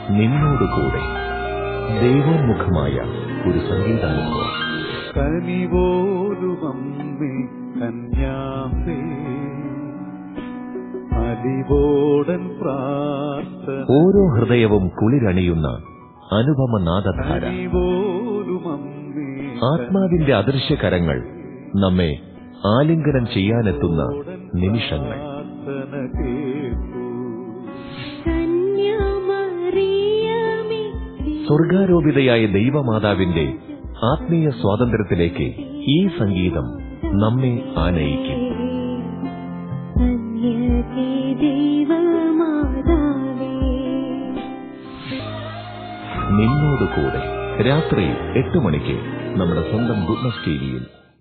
നിന്നോട് കൂടെ ദൈവോന്മുഖമായ ഒരു സംഗീതാനുഭവം കനിപോലുമമ്മേ കന്യാസേ അലിവോടൻ പ്രാർത്ഥന ഓരോ ഹൃദയവും കുളിരണിയുന്ന അനുപമനാദധാര കനിപോലുമമ്മേ ആത്മാവിന്റെ അദൃശ്യകരങ്ങൾ നമ്മെ ആലിംഗനം ചെയ്യാനെത്തുന്ന നിമിഷങ്ങൾ പ്രാർത്ഥന കേൾക്കൂ കന്യാമറിയമേ സ്വർഗാരോപിതയായ ദൈവമാതാവിന്റെ ആത്മീയ സ്വാതന്ത്ര്യത്തിലേക്ക് ഈ സംഗീതം നമ്മെ ആനയിക്കും കന്യകേ ദൈവമാതാവേ നിന്നോട് കൂടെ രാത്രി എട്ട് മണിക്ക് നമ്മുടെ സ്വന്തം ഗുഡ്നസ് ടിവിയിൽ